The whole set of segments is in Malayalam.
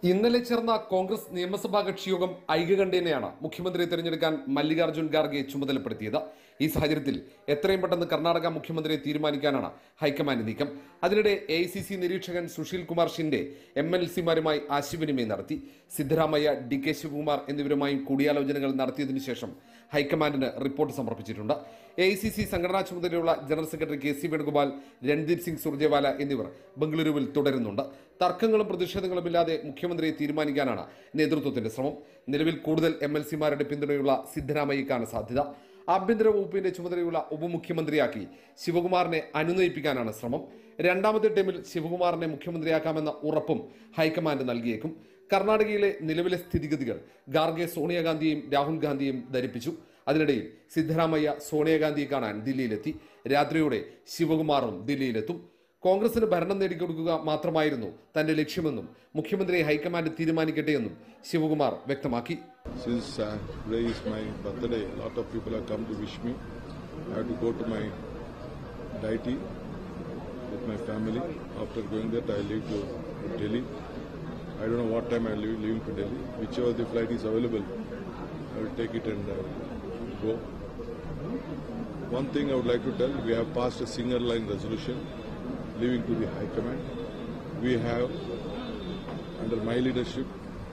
ഇന്നലെ ചേർന്ന കോൺഗ്രസ് നിയമസഭാ കക്ഷിയോഗം ഐക്യകണ്ഠേനയാണ് മുഖ്യമന്ത്രിയെ തെരഞ്ഞെടുക്കാൻ മല്ലികാർജ്ജുൻ ഖാർഗെ ചുമതലപ്പെടുത്തിയത് ഈ സാഹചര്യത്തിൽ എത്രയും പെട്ടെന്ന് കർണാടക മുഖ്യമന്ത്രിയെ തീരുമാനിക്കാനാണ് ഹൈക്കമാൻഡ് നീക്കം അതിനിടെ എ ഐ സി സി നിരീക്ഷകൻ സുശീൽ കുമാർ ഷിൻഡെ എം എൽ സിമാരുമായി ആശയവിനിമയം നടത്തി സിദ്ധരാമയ്യ ഡി കെ ശിവകുമാർ എന്നിവരുമായും കൂടിയാലോചനകൾ നടത്തിയതിനു ശേഷം ഹൈക്കമാൻഡിന് റിപ്പോർട്ട് സമർപ്പിച്ചിട്ടുണ്ട് എ ഐ സി സി സംഘടനാ ചുമതലയുള്ള general secretary K C Venugopal Randeep Singh Surjewala എന്നിവർ ബംഗളൂരുവിൽ തുടരുന്നുണ്ട് തർക്കങ്ങളും പ്രതിഷേധങ്ങളും ഇല്ലാതെ മുഖ്യമന്ത്രിയെ തീരുമാനിക്കാനാണ് നേതൃത്വത്തിന്റെ ശ്രമം നിലവിൽ കൂടുതൽ എം എൽ സിമാരുടെ പിന്തുണയുള്ള സിദ്ധരാമയ്യക്കാണ് സാധ്യത ആഭ്യന്തര വകുപ്പിന്റെ ചുമതലയുള്ള ഉപമുഖ്യമന്ത്രിയാക്കി ശിവകുമാറിനെ അനുനയിപ്പിക്കാനാണ് ശ്രമം രണ്ടാമത്തെ ടൈമിൽ ശിവകുമാറിനെ മുഖ്യമന്ത്രിയാക്കാമെന്ന ഉറപ്പും ഹൈക്കമാൻഡ് നൽകിയേക്കും കർണാടകയിലെ നിലവിലെ സ്ഥിതിഗതികൾ ഖാർഗെ സോണിയാഗാന്ധിയെയും രാഹുൽ ഗാന്ധിയെയും ധരിപ്പിച്ചു അതിനിടയിൽ സിദ്ധരാമയ്യ സോണിയാഗാന്ധിയെ കാണാൻ ദില്ലിയിലെത്തി രാത്രിയോടെ ശിവകുമാറും ദില്ലിയിലെത്തും കോൺഗ്രസിന് ഭരണം നേടിക്കൊടുക്കുക മാത്രമായിരുന്നു തന്റെ ലക്ഷ്യമെന്നും മുഖ്യമന്ത്രിയെ ഹൈക്കമാൻഡ് തീരുമാനിക്കട്ടെ എന്നും ശിവകുമാർ വ്യക്തമാക്കി Since uh, today is my birthday, a lot of people have come to wish me. I have to go to my deity with my family. After going there, I leave to Delhi. I don't know what time I leave, leave to Delhi. Whichever the flight is available, I will take it and uh, go. One thing I would like to tell, we have passed a single line resolution leaving to the High Command. We have, under my leadership,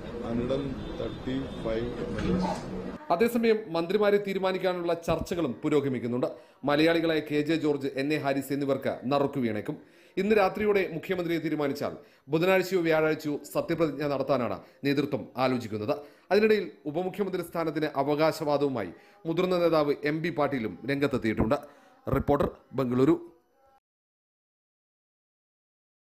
135 MLAs. അതേസമയം മന്ത്രിമാരെ തീരുമാനിക്കാനുള്ള ചർച്ചകളും പുരോഗമിക്കുന്നുണ്ട് മലയാളികളായ K J George N A Haris എന്നിവർക്ക് നറുക്കു വീണേക്കും ഇന്ന് രാത്രിയോടെ മുഖ്യമന്ത്രിയെ തീരുമാനിച്ചാൽ ബുധനാഴ്ചയോ വ്യാഴാഴ്ചയോ സത്യപ്രതിജ്ഞ നടത്താനാണ് നേതൃത്വം ആലോചിക്കുന്നത് അതിനിടയിൽ ഉപമുഖ്യമന്ത്രി സ്ഥാനത്തിന് അവകാശവാദവുമായി മുതിർന്ന നേതാവ് എം ബി പാട്ടീലും രംഗത്തെത്തിയിട്ടുണ്ട് റിപ്പോർട്ടർ ബംഗളൂരു